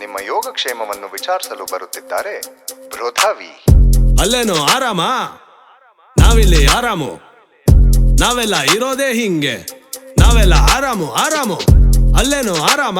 ನಿಮ್ಮ ಯೋಗಕ್ಷೇಮವನ್ನು ವಿಚಾರಿಸಲು ಬರುತ್ತಿದ್ದಾರೆ ಬೃಧಾವಿ ಅಲ್ಲೇನು ಆರಾಮ ನಾವಿಲ್ಲಿ ಆರಾಮು ನಾವೆಲ್ಲ ಇರೋದೇ ಹಿಂಗೆ ನಾವೆಲ್ಲ ಆರಾಮು ಆರಾಮು ಅಲ್ಲೇನು ಆರಾಮ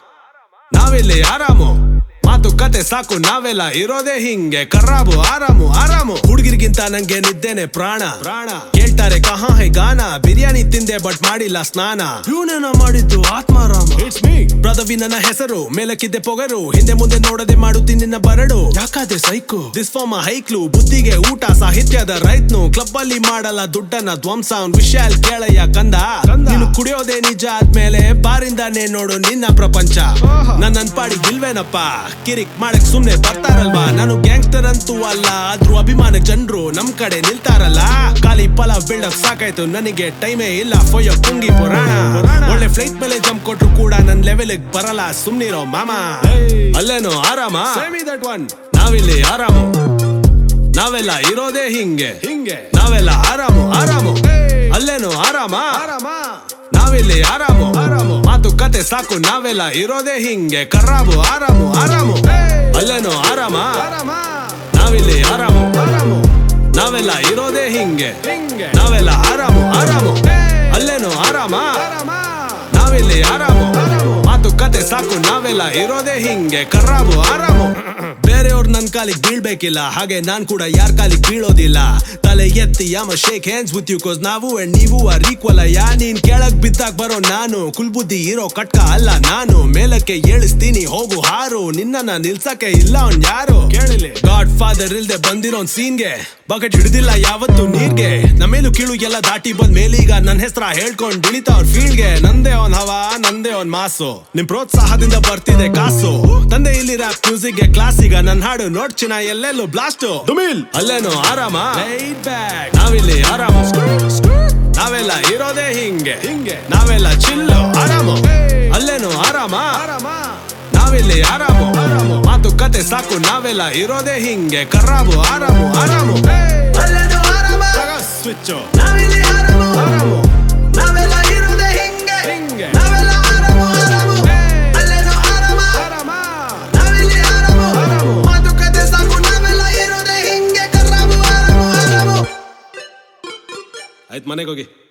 ನಾವಿಲ್ಲಿ ಆರಾಮು ಮಾತುಕತೆ ಸಾಕು ನಾವೆಲ್ಲ ಇರೋದೇ ಹಿಂಗೆ ಕರ್ರಾಬು ಆರಾಮು ಆರಾಮು ಹುಡುಗಿರಿಗಿಂತ ನಂಗೆ ನಿದ್ದೇನೆ ಪ್ರಾಣ ಪ್ರಾಣ ಕೇಳ್ತಾರೆ ಕಹಾ ಹೈ ಗಾನ ಬಿರಿಯಾನಿ ತಿಂದೆ ಬಟ್ ಮಾಡಿಲ್ಲ ಸ್ನಾನ ಇವನೇನ ಮಾಡಿದ್ದು ಆತ್ಮಾರಾಮ ಇಟ್ಸ್ ಮೀ ಪ್ರದವಿ ನನ್ನ ಹೆಸರು ಮೇಲಕ್ಕಿದ್ದೆ ಪೊಗರು ಹಿಂದೆ ಮುಂದೆ ನೋಡದೆ ಮಾಡುತ್ತೀನಿ ನಿನ್ನ ಬರಡು ಯಾಕಾದೆ ಸೈಕು ದಿಸ್ ಫಾರ್ಮ್ ಹೈಕ್ಲು ಬುದ್ಧಿಗೆ ಊಟ ಸಾಹಿತ್ಯದ ರೈತ್ನು ಕ್ಲಬ್ ಅಲ್ಲಿ ಮಾಡಲ್ಲ ದುಡ್ಡನ್ನ ಧ್ವಂಸ ಅವ್ನ್ ವಿಶಾಲ್ ಕೇಳಯ್ಯ ಕಂದ ನೀನು ಕುಡಿಯೋದೇ ನಿಜ ಆದ್ಮೇಲೆ ಬಾರಿಂದಾನೇ ನೋಡು ನಿನ್ನ ಪ್ರಪಂಚ ನನ್ನ ಪಾಡಿ ಇಲ್ವೇನಪ್ಪ ಕಿರಿಕ್ ಮಾಡಕ್ ಸುಮ್ನೆ ಬರ್ತಾರಲ್ವಾ ನಾನು ಗ್ಯಾಂಗ್ಸ್ಟರ್ ಅಂತೂ ಅಲ್ಲ ಆದ್ರೂ ಅಭಿಮಾನ ಜನರು ನಮ್ ಕಡೆ ನಿಲ್ತಾರಲ್ಲ ಖಾಲಿ ಫಲ ಬಿಲ್ಡಪ್ ಸಾಕಾಯ್ತು ನನಗೆ ಟೈಮೇ ಇಲ್ಲ ಫೊಯ್ಯ ಕುಂಗಿ ಪುರಾಣ ಒಳ್ಳೆ ಫ್ಲೈಟ್ ಮೇಲೆ ಜಂಪ್ ಕೊಟ್ರು ಕೂಡ ನನ್ ಲೆವೆಲ್ ಬರಲ್ಲ ಸುಮ್ನಿರೋ ಮಾಮ ಅಲ್ಲೇನು ಆರಾಮ ದಟ್ ಒನ್ ನಾವಿಲ್ಲಿ ಆರಾಮು ನಾವೆಲ್ಲ ಇರೋದೇ ಹಿಂಗೆ ಹಿಂಗೆ ನಾವೆಲ್ಲ ಆರಾಮು ಆರಾಮು ಅಲ್ಲೇನು ಆರಾಮ ಆರಾಮ ನಾವಿಲ್ಲಿ ಆರಾಮು ಆರಾಮು ಮಾತುಕತೆ ಸಾಕು ನಾವೆಲ್ಲ ಇರೋದೇ ಹಿಂಗೆ ಕರ್ರಾಬು ಆರಾಮು ಆರಾಮು ಅಲ್ಲೇನು ಆರಾಮ ಆರಾಮ ನಾವಿಲ್ಲಿ ಆರಾಮು ಆರಾಮು ನಾವೆಲ್ಲ ಇರೋದೇ ಹಿಂಗೆ ಹಿಂಗೆ ನಾವೆಲ್ಲ ಆರಾಮು ಆರಾಮು ಅಲ್ಲೇನು ಆರಾಮ ಆರಾಮ ನಾವಿಲ್ಲಿ ಆರಾಮು ಮಾತುಕತೆ ಸಾಕು ನಾವೆಲ್ಲ ಇರೋದೇ ಹಿಂಗೆ ಕರ್ರಾಬು ಆರಾಮು ಬೇರೆಯವ್ರು ನನ್ ಕಾಲಿಗೆ ಬೀಳ್ಬೇಕಿಲ್ಲ ಹಾಗೆ ನಾನ್ ಕೂಡ ಯಾರ್ ಕಾಲಿಗೆ ಬೀಳೋದಿಲ್ಲ ತಲೆ ಎತ್ತಿ ಯಾಮ shake hands with you cause ನಾವು and ನೀವು ಆರ್ ಈಕ್ವಲ್ ಯಾ ನೀನ್ ಕೆಳಗ್ ಬಿದ್ದಾಗ ಬರೋ ನಾನು ಕುಲ್ಬುದ್ಧಿ ಇರೋ ಕಟ್ಕ ಅಲ್ಲ ನಾನು ಮೇಲಕ್ಕೆ ಏಳಿಸ್ತೀನಿ ಹೋಗು ಹಾರು ನಿನ್ನ ನಿಲ್ಸಕ್ಕೆ ಇಲ್ಲ ಅವ್ನ್ ಯಾರು ಕೇಳಿಲಿ ಗಾಡ್ ಫಾದರ್ ಇಲ್ದೆ ಬಂದಿರೋ ಸೀನ್ಗೆ ಬಕೆಟ್ ಹಿಡಿದಿಲ್ಲ ಯಾವತ್ತು ನೀರ್ಗೆ ನಮ್ಮೇಲು ಕೀಳು ಎಲ್ಲ ದಾಟಿ ಬಂದ್ ಮೇಲೀಗ ನನ್ ಹೆಸ್ರ ಹೇಳ್ಕೊಂಡ್ ಬಿಳಿತಾವ್ರ ಫೀಲ್ಡ್ಗೆ ನಂದೇ ಅವ್ನ್ ಹವಾ ನಂದೇ ಅವ್ನ್ ಮಾಸು ನಿಮ್ ಪ್ರೋತ್ಸಾಹದಿಂದ ಬರ್ತಿದೆ ಕಾಸು ತಂದೆ ಇಲ್ಲಿ ರ್ಯಾಪ್ ಮ್ಯೂಸಿಕ್ ಗೆ ಕ್ಲಾಸಿಗ ನನ್ ಹಾಡು ನೋಡ್ಚಿನ ಎಲ್ಲೆಲ್ಲೂ ಬ್ಲಾಸ್ಟ್ ದುಮಿಲ್ ಅಲ್ಲೇನು ಆರಾಮ ನಾವಿಲ್ಲಿ ಆರಾಮ ನಾವೆಲ್ಲ ಇರೋದೇ ಹಿಂಗೆ ಹಿಂಗೆ ನಾವೆಲ್ಲ ಚಿಲ್ಲು ಆರಾಮು ಅಲ್ಲೇನು ಆರಾಮ ಆರಾಮ ನಾವಿಲ್ಲಿ ಆರಾಮು ಆರಾಮು ಮಾತುಕತೆ ಸಾಕು ನಾವೆಲ್ಲ ಇರೋದೇ ಹಿಂಗೆ ಕರ್ರಾಬು ಆರಾಮು ಆರಾಮು ಅಲ್ಲೇನು ಆರಾಮ ಸ್ವಿಚ್ ನಾವಿಲ್ಲಿ ಆರಾಮ ಆರಾಮು ನಾವೆಲ್ಲ ಇರೋದೇ ಹಿಂಗೆ ಹಿಂಗೆ. ನಾವೆಲ್ಲ ಆರಾಮ ಆರಾಮ ಅಲ್ಲೇನು ಆರಾಮ ಆರಾಮ ನಾವಿಲ್ಲಿ ಆರಾಮ ಆರಾಮ. ಮಾತುಕತೆ ಸಾಕು ನಾವೆಲ್ಲ ಇರೋದೇ ಹಿಂಗೆ ಕರ್ರಾಮು ಆರಾಮ ಆರಾಮ ಆಯ್ತು ಮನೆಗೆ ಹೋಗಿ